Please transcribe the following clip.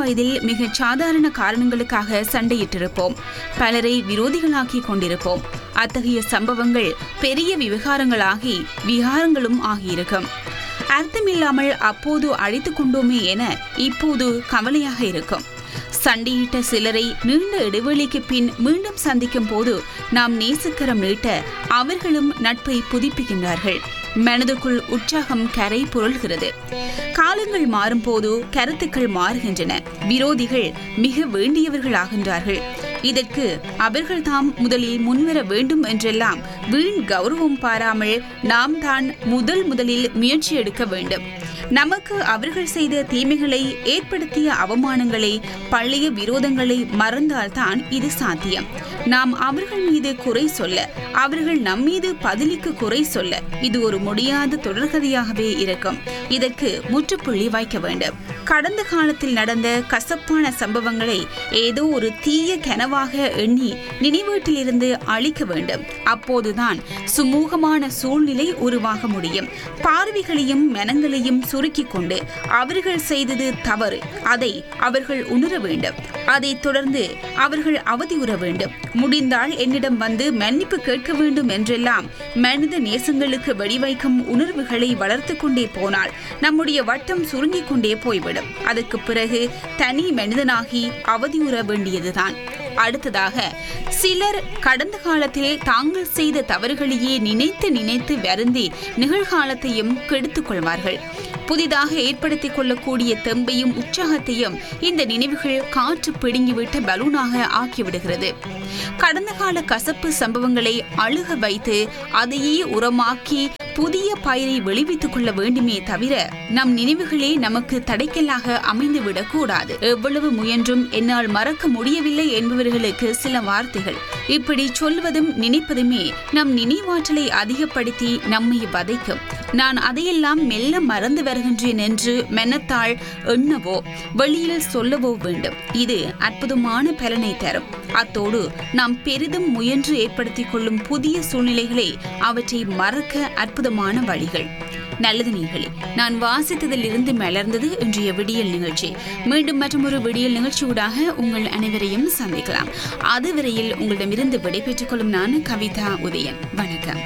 வயதில் மிகச் சாதாரண காரணங்களுக்காக சண்டையிட்டிருப்போம் பலரை விரோதிகளாக்கி கொண்டிருப்போம் அத்தகைய சம்பவங்கள் பெரிய விவகாரங்களாகி விகாரங்களும் ஆகியிருக்கும் அர்த்தமில்லாமல் அப்போது அழைத்துக் கொண்டோமே என இப்போது கவலையாக இருக்கும் சண்டையிட்ட சிலரை நீண்ட இடைவெளிக்கு பின் மீண்டும் சந்திக்கும் போது நாம் நேசக்கரம் நீட்ட அவர்களும் நட்பை புதுப்பிக்கின்றார்கள் மனதுக்குள் உற்சாகம் கரை புரள்கிறது காலங்கள் மாறும்போது கருத்துக்கள் மாறுகின்றன விரோதிகள் மிக வேண்டியவர்களாகின்றார்கள் இதற்கு அவர்கள் தாம் முதலில் முன்வர வேண்டும் என்றெல்லாம் வீண் கௌரவம் பாராமல் நாம் தான் முதல் முதலில் முயற்சி எடுக்க வேண்டும் நமக்கு அவர்கள் செய்த தீமைகளை ஏற்படுத்திய அவமானங்களை பழைய விரோதங்களை மறந்தால்தான் இது சாத்தியம் நாம் அவர்கள் மீது குறை சொல்ல அவர்கள் நம் மீது பதிலுக்கு குறை சொல்ல இது ஒரு முடியாத தொடர்கதையாகவே இருக்கும் இதற்கு முற்றுப்புள்ளி வைக்க வேண்டும் கடந்த காலத்தில் நடந்த கசப்பான சம்பவங்களை ஏதோ ஒரு தீய கனவாக எண்ணி நினைவீட்டிலிருந்து அழிக்க வேண்டும் அப்போதுதான் சுமூகமான சூழ்நிலை உருவாக முடியும் பார்வைகளையும் மனங்களையும் சுருக்கிக் கொண்டு அவர்கள் செய்தது தவறு அதை அவர்கள் உணர வேண்டும் அதைத் தொடர்ந்து அவர்கள் அவதியுற வேண்டும் முடிந்தால் என்னிடம் வந்து மன்னிப்பு கேட்க வேண்டும் என்றெல்லாம் மனித நேசங்களுக்கு வழிவைக்கும் உணர்வுகளை வளர்த்து கொண்டே போனால் நம்முடைய வட்டம் சுருங்கிக் கொண்டே போய்விடும் அதுக்கு பிறகு தனி மனிதனாகி அவதியுற வேண்டியதுதான் அடுத்ததாக சிலர் கடந்த காலத்தில் தாங்கள் செய்த தவறுகளையே நினைத்து நினைத்து வருந்தி நிகழ்காலத்தையும் கெடுத்துக் கொள்வார்கள் புதிதாக ஏற்படுத்திக் கொள்ளக்கூடிய தெம்பையும் உற்சாகத்தையும் இந்த நினைவுகள் காற்று பிடுங்கிவிட்ட பலூனாக ஆக்கிவிடுகிறது கடந்த கால கசப்பு சம்பவங்களை அழுக வைத்து அதையே உரமாக்கி புதிய பயிரை விளைவித்துக் கொள்ள வேண்டுமே தவிர நம் நினைவுகளே நமக்கு தடைக்கல்லாக அமைந்துவிடக் கூடாது எவ்வளவு முயன்றும் என்னால் மறக்க முடியவில்லை என்பவர்களுக்கு சில வார்த்தைகள் இப்படி சொல்வதும் நினைப்பதுமே நம் நினைவாற்றலை அதிகப்படுத்தி நம்மை வதைக்கும் நான் அதையெல்லாம் மெல்ல மறந்து வருகின்றேன் என்று மெனத்தால் எண்ணவோ வெளியில் சொல்லவோ வேண்டும் இது அற்புதமான பலனை தரும் அத்தோடு நாம் பெரிதும் முயன்று ஏற்படுத்திக் கொள்ளும் புதிய சூழ்நிலைகளே அவற்றை மறக்க அற்புதமான வழிகள் நல்லது நீர்களே நான் வாசித்ததிலிருந்து மலர்ந்தது இன்றைய விடியல் நிகழ்ச்சி மீண்டும் மற்றொரு விடியல் நிகழ்ச்சியூடாக உங்கள் அனைவரையும் சந்திக்கலாம் அதுவரையில் உங்களிடமிருந்து விடைபெற்றுக் கொள்ளும் நான் கவிதா உதயன் வணக்கம்